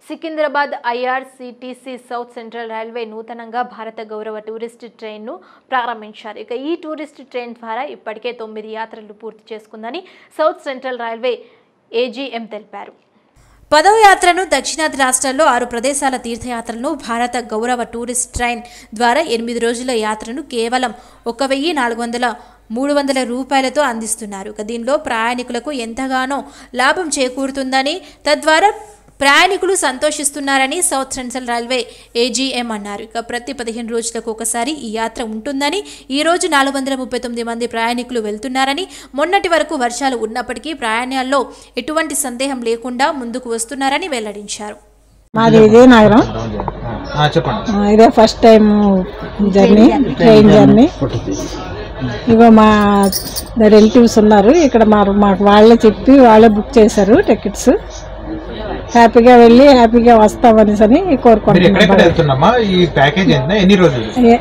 Secunderabad IRCTC south central railway నూతనంగా భారత గౌరవ టూరిస్ట్ ట్రైన్ను ప్రారంభించారు ఇక ఈ టూరిస్ట్ ట్రైన్ ద్వారా ఇప్పటికే తొమ్మిది యాత్రలు పూర్తి చేసుకుందని సౌత్ సెంట్రల్ రైల్వే ఏజీఎం తెలిపారు పదవ యాత్రను దక్షిణాది రాష్ట్రాల్లో ఆరు ప్రదేశాల తీర్థయాత్రలను భారత గౌరవ టూరిస్ట్ ట్రైన్ ద్వారా ఎనిమిది రోజుల యాత్రను కేవలం ఒక వెయ్యి నాలుగు వందల మూడు వందల రూపాయలతో అందిస్తున్నారు ఇక దీనిలో ప్రయాణికులకు ఎంతగానో లాభం చేకూరుతుందని తద్వారా ప్రయాణికులు సంతోషిస్తున్నారని సౌత్ సెంట్రల్ రైల్వే ఏజీఎం అన్నారు ఇక ప్రతి పదిహేను రోజులకు ఒకసారి ఈ యాత్ర ఉంటుందని ఈ రోజు నాలుగు వందల ముప్పై తొమ్మిది మంది ప్రయాణికులు వెళ్తున్నారని మొన్నటి వరకు వర్షాలు ఉన్నప్పటికీ ప్రయాణాల్లో ఎటువంటి సందేహం లేకుండా ముందుకు వస్తున్నారని వెల్లడించారు మాది విజయనగరం ఆ, చెప్పండి ఆ, ఇదే first time journey train journey ఇగో మా రిలేటివ్స్ ఉన్నారు ఇక్కడ మా మాకు వాళ్ళే చెప్పి వాళ్ళే బుక్ చేశారు టికెట్స్ హ్యాపీగా వెళ్ళి హ్యాపీగా వస్తామనేసి అని మీరు కోరుకుంటున్నాం ఎక్కడెక్కడ వెళ్తున్నామా ఈ ప్యాకేజ్ ఎంత ఎన్ని రోజులు ఏ-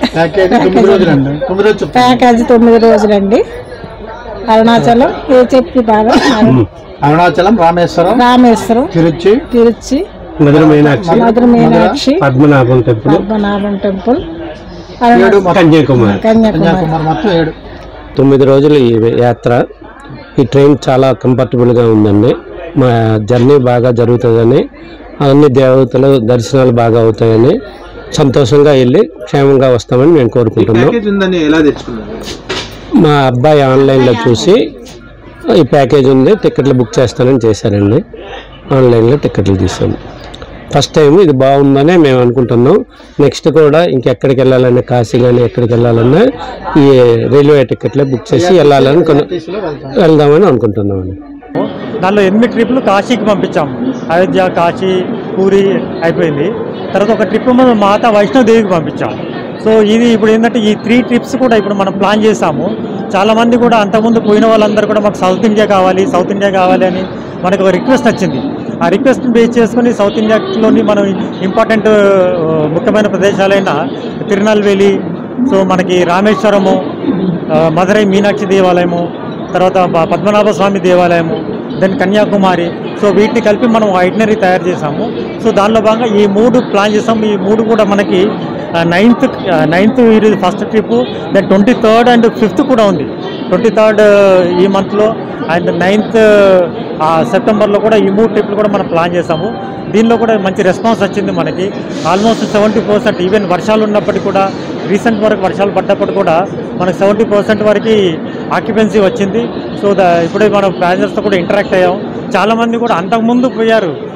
ప్యాకేజీ తొమ్మిది రోజులండి అరుణాచలం ఏ చెప్పి బాగా అరుణాచలం రామేశ్వరం రామేశ్వరం తిరుచి తిరుచి మధుర మీనాక్షి మధుర మీనాక్షి పద్మనాభం టెంపుల్ పద్మనాభం టెంపుల్ అరుణాచలం కన్యాకుమారి కన్యాకుమారి కన్యాకుమారి మొత్తం ఏడు తొమ్మిది రోజులు ఈ యాత్ర ఈ ట్రైన్ చాలా కంఫర్టబుల్గా ఉందండి మా జర్నీ బాగా జరుగుతుందని అన్ని దేవతలు దర్శనాలు బాగా అవుతాయని సంతోషంగా వెళ్ళి క్షేమంగా వస్తామని మేము కోరుకుంటున్నాం ప్యాకేజ్ ఉందని ఎలా తెచ్చుకున్నారు మా అబ్బాయి ఆన్లైన్లో చూసి ఈ ప్యాకేజ్ ఉంది టికెట్లు బుక్ చేస్తానని చేశారండి ఆన్లైన్లో టికెట్లు తీసాము ఫస్ట్ టైం ఇది బాగుందనే మేము అనుకుంటున్నాం నెక్స్ట్ కూడా ఇంకెక్కడికి వెళ్ళాలన్నా కాశీ కానీ ఎక్కడికి వెళ్ళాలన్నా ఈ రైల్వే టికెట్లే బుక్ చేసి వెళ్ళాలని కొను వెళ్దామని అనుకుంటున్నామండి దానిలో ఎనిమిది ట్రిప్లు కాశీకి పంపించాం అయోధ్య కాశీ పూరి అయిపోయింది తర్వాత ఒక ట్రిప్ మనం మాతా వైష్ణోదేవికి పంపించాం సో ఇది ఇప్పుడు ఏంటంటే ఈ త్రీ ట్రిప్స్ కూడా ఇప్పుడు మనం ప్లాన్ చేసాము చాలామంది కూడా అంతకుముందు పోయిన వాళ్ళందరూ కూడా మాకు సౌత్ ఇండియా కావాలి సౌత్ ఇండియా కావాలి అని మనకు ఒక రిక్వెస్ట్ వచ్చింది ఆ రిక్వెస్ట్ని బేస్ చేసుకొని సౌత్ ఇండియాలోని మనం ఇంపార్టెంట్ ముఖ్యమైన ప్రదేశాలైన తిరునల్వేలి సో మనకి రామేశ్వరము ఆ, మదురై మీనాక్షి దేవాలయము తర్వాత ప- పద్మనాభ స్వామి దేవాలయము దెన్ కన్యాకుమారి సో వీటిని కలిపి మనం ఐటనరీ తయారు చేసాము సో దానిలో భాగంగా ఈ మూడు ప్లాన్ చేసాము ఈ మూడు కూడా మనకి నైన్త్ నైన్త్ ఇది first trip then twenty third and fifth కూడా ఉంది ట్వంటీ థర్డ్ ఈ మంత్లో అండ్ నైన్త్ సెప్టెంబర్లో కూడా ఈ మూడు ట్రిప్లు కూడా మనం ప్లాన్ చేసాము దీనిలో కూడా మంచి రెస్పాన్స్ వచ్చింది మనకి ఆల్మోస్ట్ సెవెంటీ పర్సెంట్ ఈవెన్ వర్షాలు ఉన్నప్పటికీ కూడా రీసెంట్ వరకు వర్షాలు పడ్డప్పుడు కూడా మనకు సెవెంటీ పర్సెంట్ వరకు ఆక్యుపెన్సీ వచ్చింది సో ద ఇప్పుడే మనం ప్యాసింజర్స్తో కూడా ఇంటరాక్ట్ అయ్యాం చాలామంది కూడా అంతకుముందు పోయారు